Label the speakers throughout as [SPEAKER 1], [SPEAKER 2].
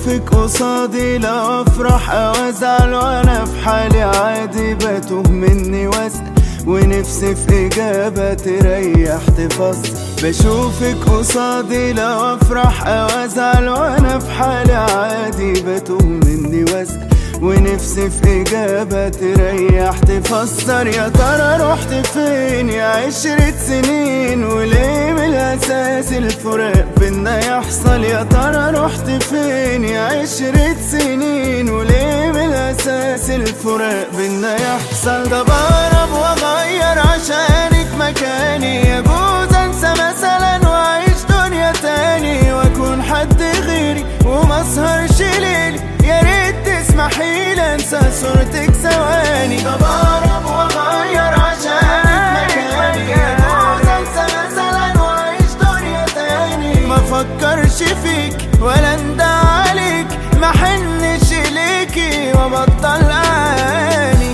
[SPEAKER 1] بشوفك قصادي لا افرح او ازعل وانا في حالي عادي بتوه مني واسأل ونفسي في إجابة تريح تفصل بشوفك قصادي لا أفرح أو أزعل وأنا في حالي عادي بتوه مني واسأل ونفسي في إجابة تريح تفسر يا ترى رحت فين يا عشرة سنين وليه من الأساس الفراق بينا يحصل يا ترى رحت فين يا عشرة سنين وليه من الأساس الفراق بينا يحصل طب أقرب وأغير عشانك مكاني يجوز أنسى مثلا وأعيش دنيا تاني وأكون حد غيري وما أسهرش ليلي يا ريت تسمحي لي انسى صورتك ثواني طب اقرب واغير عشانك مكاني يجوز انسى مثلا واعيش دنيا تاني ما افكرش فيك ولا اندى عليك ما حنش ليكي وابطل اعاني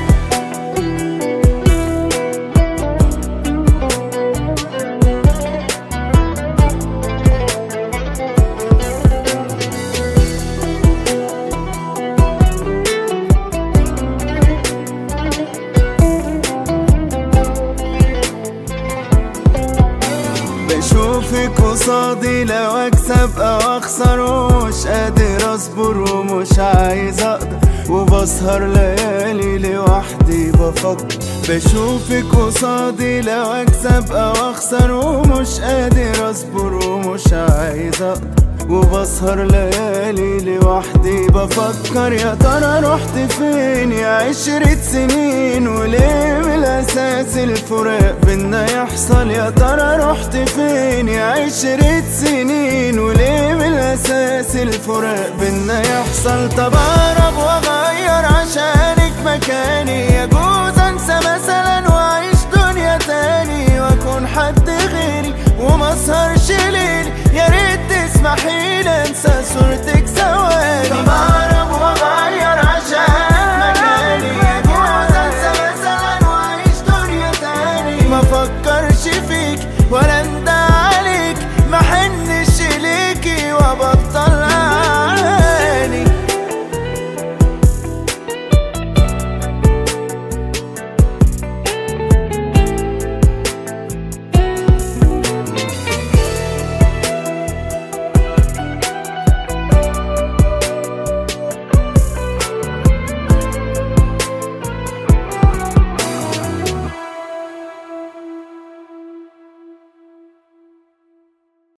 [SPEAKER 1] بشوفك قصادي لو اكسب او اخسر ومش قادر اصبر ومش عايز اقدر وبسهر ليالي لوحدي بفكر بشوفك قصادي لو اكسب او اخسر ومش قادر اصبر ومش عايز اقدر وبسهر ليالي لوحدي بفكر يا ترى رحت فين يا عشرة سنين وليه من الأساس الفراق بينا يحصل يا ترى رحت فين يا عشرة سنين وليه من الأساس الفراق بينا يحصل طب أقرب وأغير عشانك مكاني يجوز أنسى مثلا وأعيش دنيا تاني وأكون حد غيري وما أسهرش ليلي يا ريت تسمحي لي انسى صورتك ثواني طب اقرب واغير عشان مكاني يجوز انسى مثلا واعيش دنيا تاني ما افكرش فيك ولا اندى